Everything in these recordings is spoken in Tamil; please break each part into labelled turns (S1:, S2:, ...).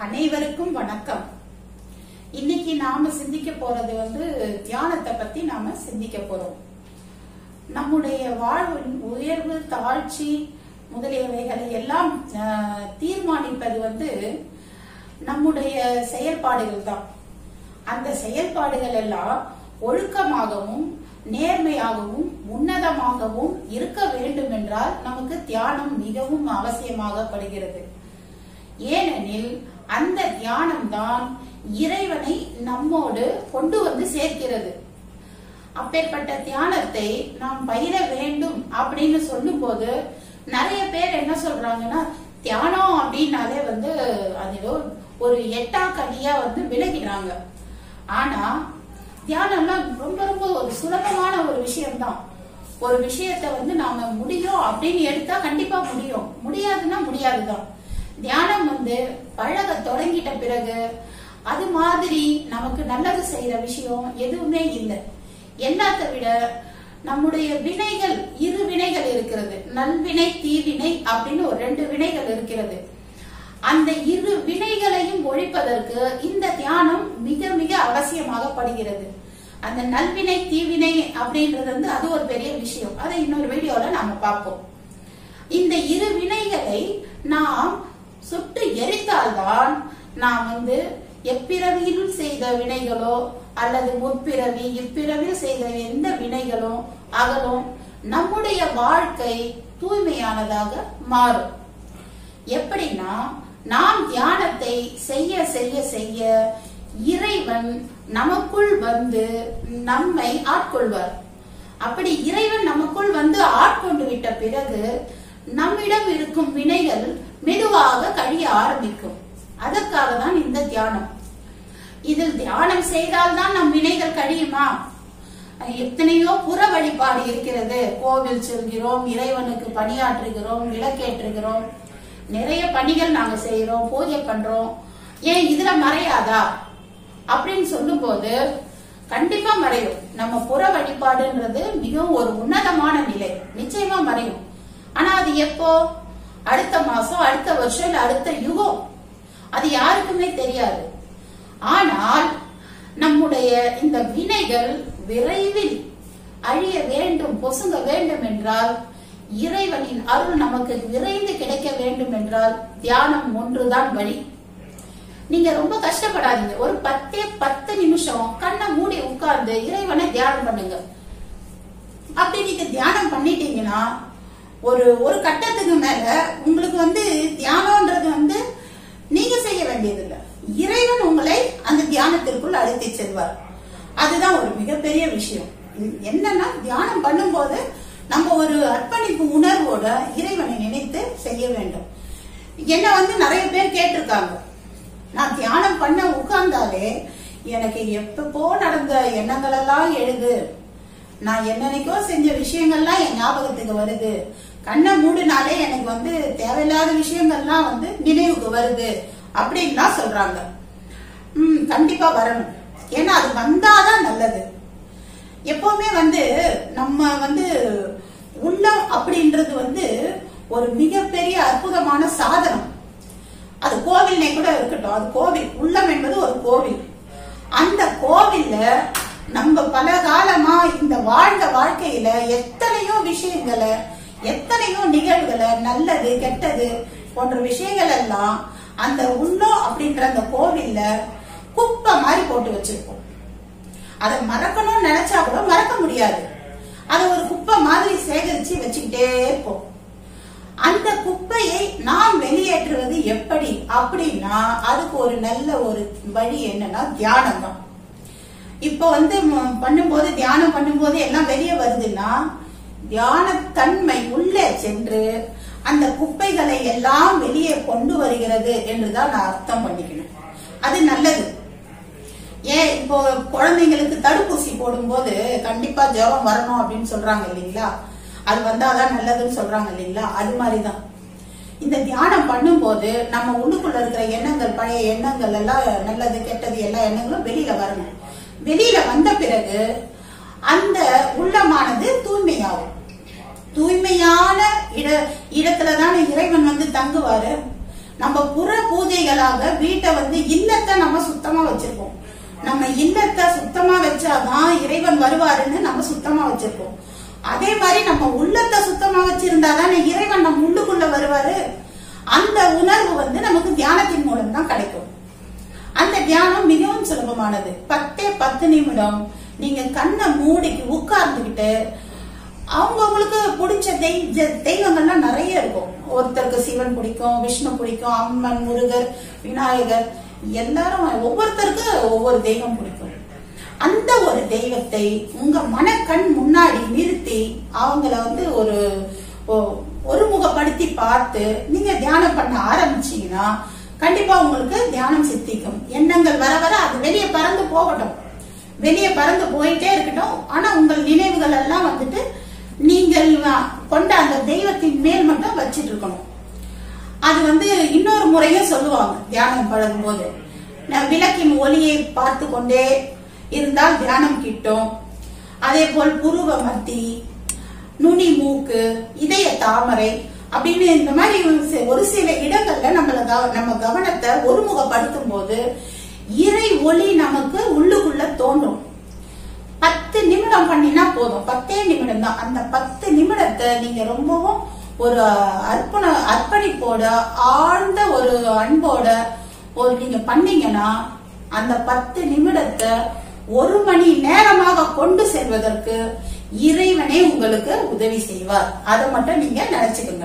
S1: அனைவருக்கும் வணக்கம் இன்னைக்கு நாம சிந்திக்க போறது வந்து தியானத்தை பத்தி நாம சிந்திக்க போறோம் நம்முடைய வாழ்வின் உயர்வு தாழ்ச்சி முதலியவைகளை எல்லாம் ஆஹ், தீர்மானிப்பது வந்து நம்முடைய செயல்பாடுகள் தான் அந்த செயல்பாடுகள் எல்லாம் ஒழுக்கமாகவும் நேர்மையாகவும் உன்னதமாகவும் இருக்க வேண்டும் என்றால் நமக்கு தியானம் மிகவும் அவசியமாகப்படுகிறது ஏனெனில் அந்த தியானம் தான் இறைவனை நம்மோடு கொண்டு வந்து சேர்க்கிறது அப்பேற்பட்ட தியானத்தை நாம் பயிர வேண்டும் அப்படின்னு சொல்லும்போது நிறைய பேர் என்ன சொல்றாங்கன்னா தியானம் அப்படின்னாலே வந்து அது ஏதோ ஒரு எட்டா கனியா வந்து விலகிடுறாங்க ஆனா தியானம்லாம் ரொம்ப ரொம்ப ஒரு சுலபமான ஒரு விஷயம்தான் ஒரு விஷயத்தை வந்து நாம முடியும் அப்படின்னு எடுத்தா கண்டிப்பா முடியும் முடியாதுன்னா முடியாதுதான் தியானம் வந்து பழக தொடங்கிட்ட பிறகு அது மாதிரி நமக்கு நல்லது செய்யற விஷயம் எதுவுமே இல்லை எல்லாத்த விட நம்முடைய வினைகள் இரு வினைகள் இருக்கிறது நல்வினை தீவினை அப்படின்னு ஒரு ரெண்டு வினைகள் இருக்கிறது அந்த இரு வினைகளையும் ஒழிப்பதற்கு இந்த தியானம் மிக மிக அவசியமாகப்படுகிறது அந்த நல்வினை தீவினை அப்படின்றது வந்து அது ஒரு பெரிய விஷயம் அதை இன்னொரு வீடியோல நாம பார்ப்போம் இந்த இரு வினைகளை நாம் சுட்டு எரித்தால்தான் நாம் வந்து எப்பிறவியில் செய்த வினைகளோ அல்லது முற்பிறவி இப்பிறவியில் செய்த எந்த வினைகளும் அகலும் நம்முடைய வாழ்க்கை தூய்மையானதாக மாறும் எப்படின்னா நாம் தியானத்தை செய்ய செய்ய செய்ய இறைவன் நமக்குள் வந்து நம்மை ஆட்கொள்வார் அப்படி இறைவன் நமக்குள் வந்து ஆட்கொண்டு விட்ட பிறகு நம்மிடம் இருக்கும் வினைகள் மெதுவாக கழிய ஆரம்பிக்கும் அதற்காக தான் இந்த தியானம் இதில் தியானம் செய்தால்தான் நம் வினைகள் கழியுமா எத்தனையோ புற வழிபாடு இருக்கிறது கோவில் செல்கிறோம் இறைவனுக்கு பணியாற்றுகிறோம் விளக்கேற்றுகிறோம் நிறைய பணிகள் நாங்க செய்யறோம் பூஜை பண்றோம் ஏன் இதுல மறையாதா அப்படின்னு சொல்லும்போது கண்டிப்பா மறையும் நம்ம புற வழிபாடுன்றது மிகவும் ஒரு உன்னதமான நிலை நிச்சயமா மறையும் ஆனா அது எப்போ அடுத்த மாசம் அடுத்த வருஷம் இல்ல அடுத்த யுகம் அது யாருக்குமே தெரியாது ஆனால் நம்முடைய இந்த வினைகள் விரைவில் அழிய வேண்டும் பொசுங்க வேண்டும் என்றால் இறைவனின் அருள் நமக்கு விரைந்து கிடைக்க வேண்டும் என்றால் தியானம் ஒன்றுதான் வழி நீங்க ரொம்ப கஷ்டப்படாதீங்க ஒரு பத்தே பத்து நிமிஷம் கண்ணை மூடி உட்கார்ந்து இறைவனை தியானம் பண்ணுங்க அப்படி நீங்க தியானம் பண்ணிட்டீங்கன்னா ஒரு ஒரு கட்டத்துக்கு மேல உங்களுக்கு வந்து தியானம்ன்றது வந்து நீங்க செய்ய வேண்டியது இல்ல இறைவன் உங்களை அந்த தியானத்திற்குள் அழைத்து செல்வார் அதுதான் ஒரு மிகப்பெரிய விஷயம் என்னன்னா தியானம் பண்ணும்போது நம்ம ஒரு அர்ப்பணிப்பு உணர்வோட இறைவனை நினைத்து செய்ய வேண்டும் என்ன வந்து நிறைய பேர் கேட்டிருக்காங்க நான் தியானம் பண்ண உட்கார்ந்தாலே எனக்கு எப்பப்போ நடந்த எண்ணங்கள் எல்லாம் எழுது நான் என்னன்னைக்கோ செஞ்ச விஷயங்கள்லாம் என் ஞாபகத்துக்கு வருது கண்ணை மூடினாலே எனக்கு வந்து தேவையில்லாத விஷயங்கள்லாம் வந்து நினைவுக்கு வருது அப்படின்லாம் சொல்றாங்க ம் கண்டிப்பா வரணும் ஏன்னா அது வந்தாதான் நல்லது எப்பவுமே வந்து நம்ம வந்து உள்ளம் அப்படின்றது வந்து ஒரு மிகப்பெரிய அற்புதமான சாதனம் அது கோவில்னே கூட இருக்கட்டும் அது கோவில் உள்ளம் என்பது ஒரு கோவில் அந்த கோவில்ல நம்ம பல காலமா இந்த வாழ்ந்த வாழ்க்கையில எத்தனையோ விஷயங்களை எத்தனையோ நிகழ்வுகளை நல்லது கெட்டது போன்ற விஷயங்கள் எல்லாம் அந்த உள்ளம் அப்படின்ற அந்த கோவில்ல குப்பை மாதிரி போட்டு வச்சிருப்போம் அதை மறக்கணும்னு நினைச்சா கூட மறக்க முடியாது அதை ஒரு குப்பை மாதிரி சேகரிச்சு வச்சுக்கிட்டே இருப்போம் அந்த குப்பையை நாம் வெளியேற்றுவது எப்படி அப்படின்னா அதுக்கு ஒரு நல்ல ஒரு வழி என்னன்னா தியானம் தான் இப்ப வந்து ம- பண்ணும்போது தியானம் பண்ணும்போது எல்லாம் வெளியே வருதுன்னா தியான தன்மை உள்ளே சென்று அந்த குப்பைகளை எல்லாம் வெளியே கொண்டு வருகிறது என்றுதான் நான் அர்த்தம் பண்ணிக்கணும் அது நல்லது ஏன் இப்போ குழந்தைங்களுக்கு தடுப்பூசி போடும்போது கண்டிப்பா ஜுரம் வரணும் அப்படின்னு சொல்றாங்க இல்லைங்களா அது வந்தாதான் நல்லதுன்னு சொல்றாங்க இல்லைங்களா அது மாதிரிதான் இந்த தியானம் பண்ணும்போது நம்ம உள்ளுக்குள்ள இருக்கிற எண்ணங்கள் பழைய எண்ணங்கள் எல்லாம் நல்லது கெட்டது எல்லா எண்ணங்களும் வெளியில வரணும் வெளியில வந்த பிறகு அந்த உள்ளமானது தூய்மையாகும் தூய்மையான இட இடத்துல தானே இறைவன் வந்து தங்குவாரு நம்ம புற பூஜைகளாக வீட்டை வந்து இல்லத்தை நம்ம சுத்தமா வச்சிருக்கோம் நம்ம இல்லத்தை சுத்தமா வச்சாதான் இறைவன் வருவாருன்னு நம்ம சுத்தமா வச்சிருக்கோம் அதே மாதிரி நம்ம உள்ளத்தை சுத்தமா வச்சிருந்தாதான் இறைவன் நம்ம உள்ளுக்குள்ள வருவாரு அந்த உணர்வு வந்து நமக்கு தியானத்தின் மூலம் தான் கிடைக்கும் அந்த தியானம் மிகவும் சுலபமானது பத்தே பத்து நிமிடம் நீங்க கண்ணை மூடிக்கு உட்கார்ந்துகிட்டு அவங்கவுங்களுக்கு பிடிச்ச தெய்- தெய்வங்கள்லாம் நிறைய இருக்கும் ஒருத்தருக்கு சிவன் பிடிக்கும் விஷ்ணு பிடிக்கும் அம்மன் முருகர் விநாயகர் எல்லாரும் ஒவ்வொருத்தருக்கு ஒவ்வொரு தெய்வம் பிடிக்கும் அந்த ஒரு தெய்வத்தை உங்க மனக்கண் முன்னாடி நிறுத்தி அவங்கள வந்து ஒரு ஒ- ஒருமுகப்படுத்தி பார்த்து நீங்க தியானம் பண்ண ஆரம்பிச்சீங்கன்னா கண்டிப்பா உங்களுக்கு தியானம் சித்திக்கும் எண்ணங்கள் வர வர அது வெளியே பறந்து போகட்டும் வெளியே பறந்து போயிட்டே இருக்கட்டும் ஆனா உங்கள் நினைவுகள் எல்லாம் வந்துட்டு நீங்கள் வ- கொண்ட அந்த தெய்வத்தின் மேல் மட்டும் வச்சிட்டு இருக்கணும் அது வந்து இன்னொரு முறையும் சொல்லுவாங்க தியானம் பழகும் போது நான் விளக்கின் ஒளியை பார்த்து கொண்டே இருந்தால் தியானம் கிட்டும் அதே போல் புருவ மத்தி நுனி மூக்கு இதய தாமரை அப்படின்னு இந்த மாதிரி ஒரு சி- ஒரு சில இடங்கள்ல நம்மள கவ- நம்ம கவனத்தை ஒருமுகப்படுத்தும் போது இறை ஒளி நமக்கு உள்ளுக்குள்ள தோன்றும் பத்து நிமிடம் பண்ணினா போதும் பத்தே நிமிடம் தான் அந்த பத்து நிமிடத்தை நீங்க ரொம்பவும் ஒரு அர்ப்பண அர்ப்பணிப்போட ஆழ்ந்த ஒரு அன்போட ஒரு நீங்க பண்ணீங்கன்னா அந்த பத்து நிமிடத்தை ஒரு மணி நேரமாக கொண்டு செல்வதற்கு இறைவனே உங்களுக்கு உதவி செய்வார் அதை மட்டும் நீங்க நினைச்சுக்கோங்க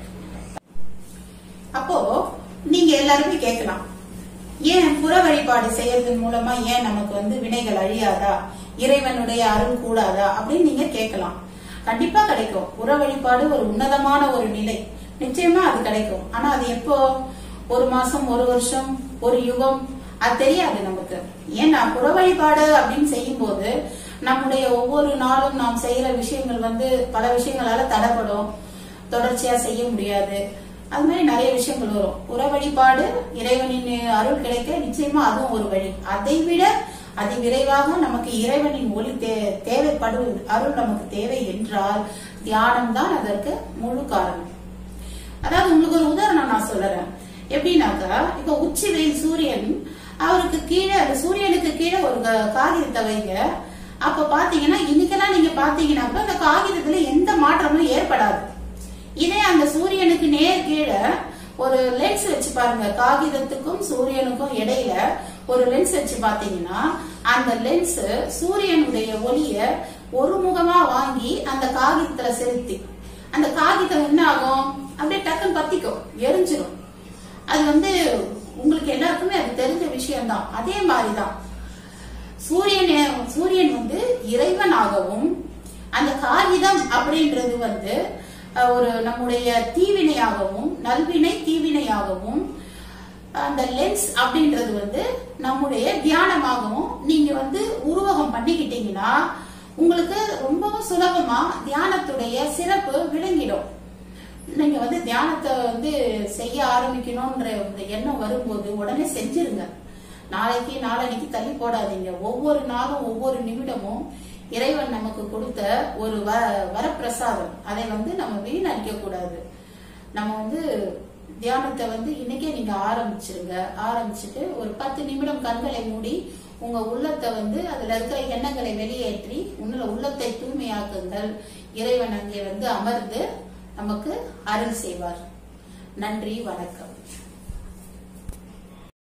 S1: அப்போ நீங்க எல்லாருமே கேட்கலாம் ஏன் புற வழிபாடு செய்யறதன் மூலமா ஏன் நமக்கு வந்து வினைகள் அழியாதா இறைவனுடைய அருள் கூடாதா அப்படின்னு நீங்க கேட்கலாம் கண்டிப்பா கிடைக்கும் புற வழிபாடு ஒரு உன்னதமான ஒரு நிலை நிச்சயமா அது கிடைக்கும் ஆனா அது எப்போ ஒரு மாசம் ஒரு வருஷம் ஒரு யுகம் அது தெரியாது நமக்கு ஏன்னா புற வழிபாடு அப்படின்னு செய்யும் போது நம்முடைய ஒவ்வொரு நாளும் நாம் செய்யற விஷயங்கள் வந்து பல விஷயங்களால தடைப்படும் தொடர்ச்சியா செய்ய முடியாது அது மாதிரி நிறைய விஷயங்கள் வரும் புற வழிபாடு இறைவனின் அருள் கிடைக்க நிச்சயமா அதுவும் ஒரு வழி அதை விட அதி விரைவாக நமக்கு இறைவனின் ஒளி தே- தேவைப்படும் அருள் நமக்கு தேவை என்றால் தியானம் தான் அதற்கு முழு காரணம் அதாவது உங்களுக்கு ஒரு உதாரணம் நான் சொல்லுறேன் எப்படின்னாக்கா இப்ப உச்சி வெயில் சூரியன் அவருக்கு கீழே அந்த சூரியனுக்கு கீழே ஒரு க- காகிதத்தை வைங்க அப்ப பாத்தீங்கன்னா இன்னைக்கெல்லாம் நீங்க பாத்தீங்கன்னாக்கா அந்த காகிதத்துல எந்த மாற்றமும் ஏற்படாது இதே அந்த சூரியனுக்கு நேர் கீழே ஒரு லென்ஸ் வச்சு பாருங்க காகிதத்துக்கும் சூரியனுக்கும் இடையில ஒரு லென்ஸ் வச்சு பாத்தீங்கன்னா அந்த லென்ஸ் சூரியனுடைய ஒளிய ஒருமுகமா வாங்கி அந்த காகிதத்துல செலுத்தி அந்த காகிதம் என்ன ஆகும் அப்படியே டக்குன்னு பத்திக்கும் எரிஞ்சிடும் அது வந்து உங்களுக்கு எல்லாருக்குமே அது தெரிஞ்ச விஷயம்தான் அதே மாதிரிதான் சூரியன் சூரியன் வந்து இறைவனாகவும் அந்த காகிதம் அப்படின்றது வந்து அஹ், ஒரு நம்முடைய தீவினையாகவும் நல்வினை தீவினையாகவும் அந்த லென்ஸ் அப்படின்றது வந்து நம்முடைய தியானமாகவும் நீங்க வந்து உருவகம் பண்ணிக்கிட்டீங்கன்னா உங்களுக்கு ரொம்பவும் சுலபமா தியானத்துடைய சிறப்பு விளங்கிடும் நீங்க வந்து தியானத்தை வந்து செய்ய ஆரம்பிக்கணும்ன்ற இந்த எண்ணம் வரும்போது உடனே செஞ்சிருங்க நாளைக்கு நாளன்னைக்கு தள்ளி போடாதீங்க ஒவ்வொரு நாளும் ஒவ்வொரு நிமிடமும் இறைவன் நமக்கு கொடுத்த ஒரு வ வரப்பிரசாதம் அதை வந்து நம்ம வீணடிக்க கூடாது நம்ம வந்து தியானத்தை வந்து இன்னைக்கே நீங்க ஆரம்பிச்சிருங்க ஆரம்பிச்சுட்டு ஒரு பத்து நிமிடம் கண்களை மூடி உங்க உள்ளத்தை வந்து அதுல இருக்கிற எண்ணங்களை வெளியேற்றி உள்ள உள்ளத்தை தூய்மையாக்குங்கள் இறைவன் அங்கே வந்து அமர்ந்து நமக்கு அருள் செய்வார் நன்றி வணக்கம்